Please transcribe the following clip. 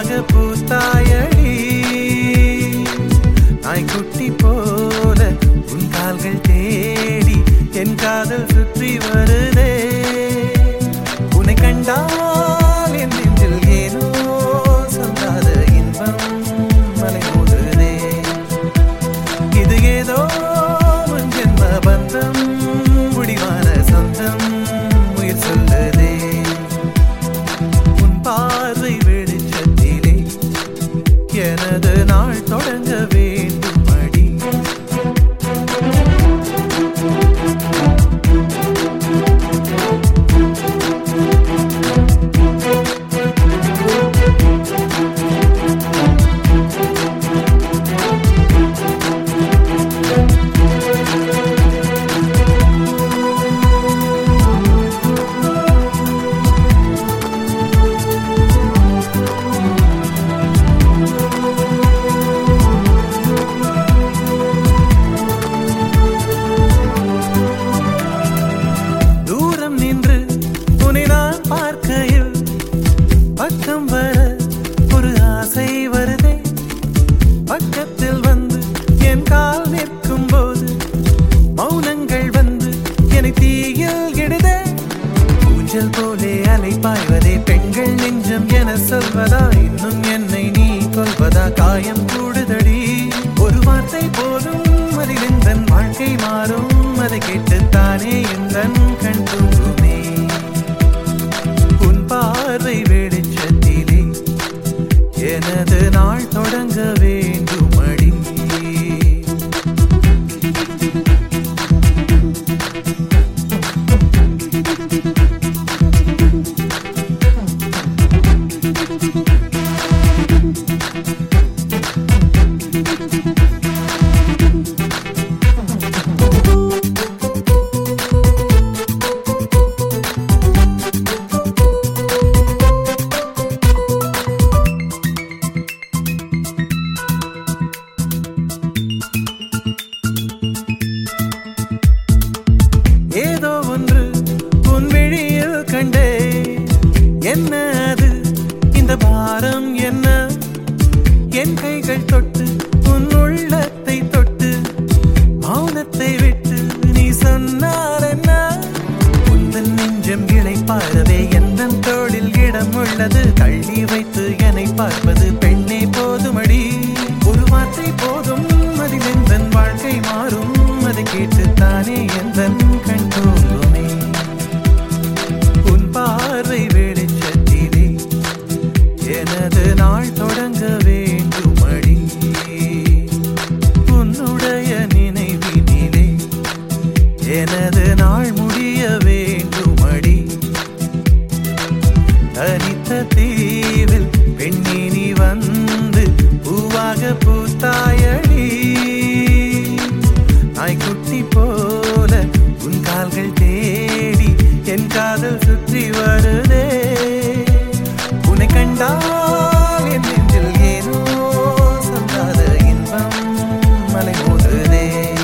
பூவாக பூத்தாயடி நாய்க்குட்டி போல உன் கால்கள் தேடி என் காதல் சுற்றி வருதே உன்னை கண்டால் என் நெஞ்சில் ஏனோ சொல்லாத இன்பம் மலை மோதுதே இது ஏதோ உன் ஜென்ம பந்தம் முடிவான சொந்தம் உயிர் சொல்லுதே உன் பார்வை வெளிச்சத்திலே எனது நாள் தொடங்க வேண்டும் அடி தூரம் நின்று உன்னை நான் பார்க்கையில் பக்கம் வர ஒரு ஆசை வருதே பக்கத்தில் வந்து என் கால் நிற்கும் போது மௌனங்கள் வந்து என்னை தீயில் இடுதே ஊஞ்சல் போலே அலை பாய்வதே பெண்கள் நெஞ்சம் என சொல்வதா இன்னும் என்னை நீ கொள்வதா காயம் கூடுதடி ஒரு வார்த்தை போதும் அதில் இந்த வாழ்க்கை மாறும் அதை கேட்டுத்தானே இந்த கண் தூங்குமே உன் பார்வை வெளிச்சத்திலே எனது நாள் தொடங்க வேண்டும் அடி ஏதோ ஒன்று உன் விழியில் கண்டே என்ன அது இந்த பாரம் என்ன என் கைகள் தொட்டு உன் உள்ளத்தை தொட்டு மௌனத்தை விட்டு நீ சொன்னால் என்ன உந்தன் நெஞ்சம் இழைப்பாரவே எந்த தோளில் இடம் உள்ளது தள்ளி வைத்து என்னை பார்ப்பது பெண்ணே போதுமடி ஒரு வார்த்தை போதும் அதில் எந்த வாழ்க்கை மாறும் அதை கேட்டுத்தானே எந்த கண் தூங்குமே உன் பார்வை வெளிச்சத்திலே எனது நாள் தொடங்க வேண்டும் அடி உன்னுடைய நினைவினிலே எனது நாள் முடிய வேண்டும் அடி தனித்த தீவில் பெண்ணினி வந்து பூவாக பூத்தாயடி நாய்க்குட்டி போல உன் கால்கள் தேடி என் காதல் சுற்றி வருதே உன்னை கண்டால் என் நெஞ்சில் ஏனோ சொல்லாத இன்பம் மலை மோதுதே